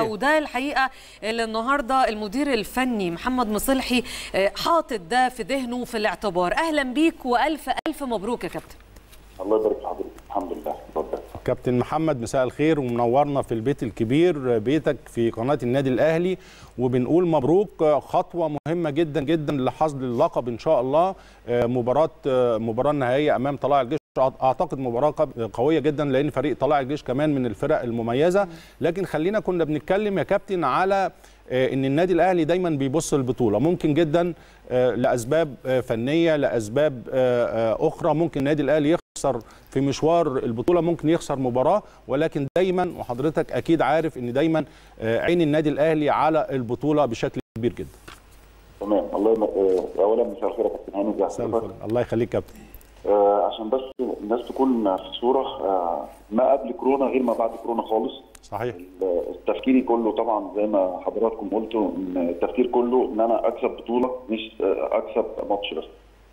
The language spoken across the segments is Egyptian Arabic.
صحيح. وده الحقيقه اللي النهارده المدير الفني محمد مصلحي آه، حاطط ده في ذهنه في الاعتبار اهلا بيك والف الف مبروك يا كابتن الله يبارك في حضرتك الحمد لله اتفضل كابتن محمد مساء الخير ومنورنا في البيت الكبير بيتك في قناه النادي الاهلي وبنقول مبروك خطوه مهمه جدا جدا لحصد اللقب ان شاء الله مباراه مباراه نهائيه امام طلائع الجيش اعتقد مباراه قويه جدا لان فريق طلائع الجيش كمان من الفرق المميزه لكن خلينا كنا بنتكلم يا كابتن على ان النادي الاهلي دايما بيبص البطوله ممكن جدا لاسباب فنيه لاسباب اخرى ممكن النادي الاهلي يخسر في مشوار البطوله ممكن يخسر مباراه ولكن دايما وحضرتك اكيد عارف ان دايما عين النادي الاهلي على البطوله بشكل كبير جدا تمام الله يم... اولا مساء الخير يا كابتن هاني ازي مساء حضرتك الفل الله يخليك كابتن آه عشان بس الناس تكون في الصوره آه ما قبل كورونا غير ما بعد كورونا خالص صحيح التفكيري كله طبعا زي ما حضراتكم قلتوا ان التفكير كله ان انا اكسب بطوله مش آه، اكسب ماتش بس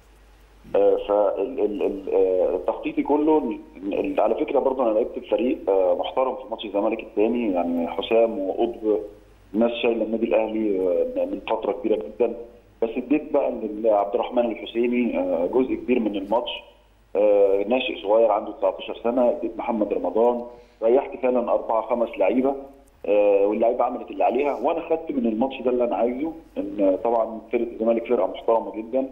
فالتخطيطي كله ال- على فكره برضه انا لعبت في فريق آه، محترم في ماتش الزمالك الثاني يعني حسام وقطب ناس شايله النادي الاهلي آه، من فتره كبيره جدا بس اديت بقى لعبد الرحمن الحسيني آه، جزء كبير من الماتش آه، ناشئ صغير عنده 19 سنه اديت محمد رمضان ريحت فعلا اربعه خمس لعيبه آه، واللعيبه عملت اللي عليها وانا خدت من الماتش ده اللي انا عايزه ان طبعا فرقه الزمالك فرقه محترمه جدا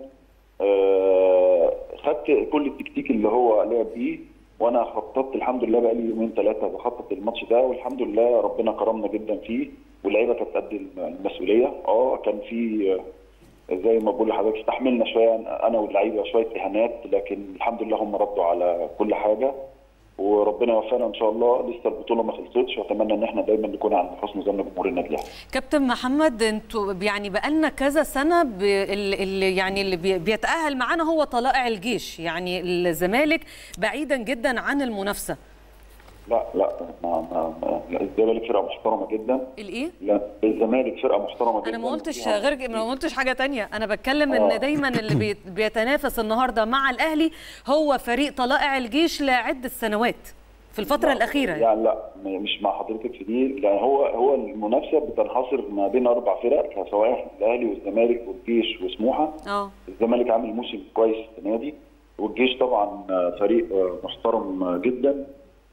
آه، خدت كل التكتيك اللي هو لعب بيه وانا خططت الحمد لله بقى لي يومين ثلاثه بخطط الماتش ده والحمد لله ربنا كرمنا جدا فيه واللعيبه كانت قد المسؤوليه اه كان في آه، زي ما بقول لحضرتك استحملنا شويه انا واللعيبه شويه اهانات لكن الحمد لله هم ردوا على كل حاجه وربنا يوفقنا ان شاء الله لسه البطوله ما خلصتش واتمنى ان احنا دايما نكون عند حسن ظن جمهور النادي الاهلي كابتن محمد انتوا يعني بقالنا كذا سنه ب- ال- اللي يعني اللي بي- بيتاهل معانا هو طلائع الجيش يعني الزمالك بعيدا جدا عن المنافسه لا لا ما ما ما لا، الزمالك فرقه محترمه جدا الايه لا الزمالك فرقه محترمه جدا انا ما قلتش فيها- غير ما قلتش حاجه تانية انا بتكلم آه. ان دايما اللي بي- بيتنافس النهارده مع الاهلي هو فريق طلائع الجيش لعده سنوات في الفتره لا، الاخيره يعني. يعني لا م- مش مع حضرتك في دي يعني هو هو المنافسه بتنحصر ما بين اربع فرق سواء الاهلي والزمالك والجيش وسموحه اه الزمالك عامل موسم كويس السنه دي والجيش طبعا آه، فريق آه، محترم آه، جدا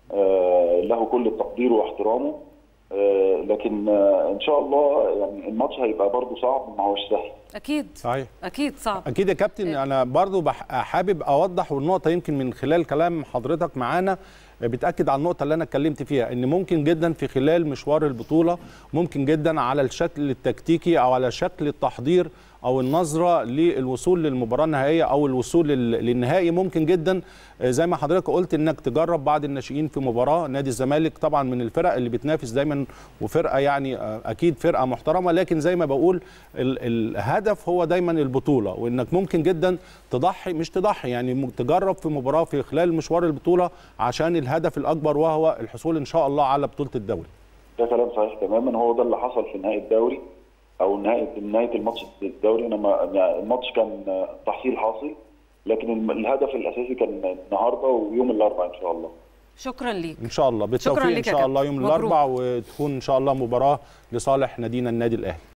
آه، له كل التقدير واحترامه آه، لكن آه، ان شاء الله يعني الماتش هيبقى برضه صعب ما هوش سهل اكيد صحيح اكيد صعب اكيد يا كابتن انا برضو بح- حابب اوضح والنقطه يمكن من خلال كلام حضرتك معانا بتاكد على النقطه اللي انا اتكلمت فيها ان ممكن جدا في خلال مشوار البطوله ممكن جدا على الشكل التكتيكي او على شكل التحضير او النظره للوصول للمباراه النهائيه او الوصول لل- للنهائي ممكن جدا آه، زي ما حضرتك قلت انك تجرب بعض الناشئين في مباراه نادي الزمالك طبعا من الفرق اللي بتنافس دايما وفرقه يعني آه، اكيد فرقه محترمه لكن زي ما بقول ال- الهدف هو دايما البطوله وانك ممكن جدا تضحي مش تضحي يعني م- تجرب في مباراه في خلال مشوار البطوله عشان الهدف الاكبر وهو الحصول ان شاء الله على بطوله الدوري ده كلام صحيح تماما هو ده اللي حصل في نهائي الدوري او نهايه نهايه الماتش الدوري انا ما يعني الماتش كان آه، تحصيل حاصل لكن الم- الهدف الاساسي كان النهارده ويوم الاربعاء ان شاء الله شكرا ليك ان شاء الله بالتوفيق لك ان يا شاء الله كابتن. يوم مبروك. الاربعاء وتكون ان شاء الله مباراه لصالح نادينا النادي الاهلي